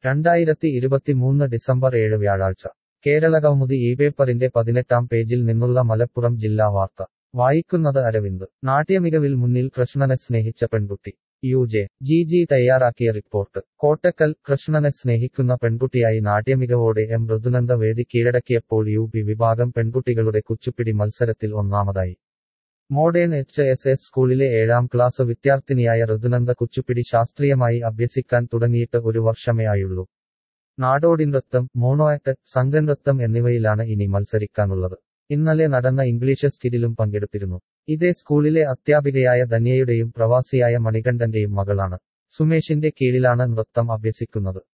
രണ്ടായിരത്തി ഇരുപത്തിമൂന്ന് ഡിസംബർ ഏഴ് വ്യാഴാഴ്ച കേരളകൗമുദി ഈ പേപ്പറിന്റെ പതിനെട്ടാം പേജിൽ നിന്നുള്ള മലപ്പുറം ജില്ലാ വാർത്ത വായിക്കുന്നത് അരവിന്ദ് നാട്യമികവിൽ മുന്നിൽ കൃഷ്ണനെ സ്നേഹിച്ച പെൺകുട്ടി യു ജെ ജി ജി തയ്യാറാക്കിയ റിപ്പോർട്ട് കോട്ടക്കൽ കൃഷ്ണനെ സ്നേഹിക്കുന്ന പെൺകുട്ടിയായി നാട്യമികവോടെ എം ഋതുനന്ദ വേദി കീഴടക്കിയപ്പോൾ യു പി വിഭാഗം പെൺകുട്ടികളുടെ കുച്ചുപ്പിടി മത്സരത്തിൽ ഒന്നാമതായി മോഡേൺ എച്ച് എസ് എസ് സ്കൂളിലെ ഏഴാം ക്ലാസ് വിദ്യാർത്ഥിനിയായ ഋതുനന്ദ കുച്ചുപ്പിടി ശാസ്ത്രീയമായി അഭ്യസിക്കാൻ തുടങ്ങിയിട്ട് ഒരു വർഷമേ ആയുള്ളൂ നാടോടി നൃത്തം മോണോആക്ട് സംഘനൃത്തം എന്നിവയിലാണ് ഇനി മത്സരിക്കാനുള്ളത് ഇന്നലെ നടന്ന ഇംഗ്ലീഷ് സ്കിറ്റിലും പങ്കെടുത്തിരുന്നു ഇതേ സ്കൂളിലെ അധ്യാപികയായ ധന്യയുടെയും പ്രവാസിയായ മണികണ്ഠന്റെയും മകളാണ് സുമേഷിന്റെ കീഴിലാണ് നൃത്തം അഭ്യസിക്കുന്നത്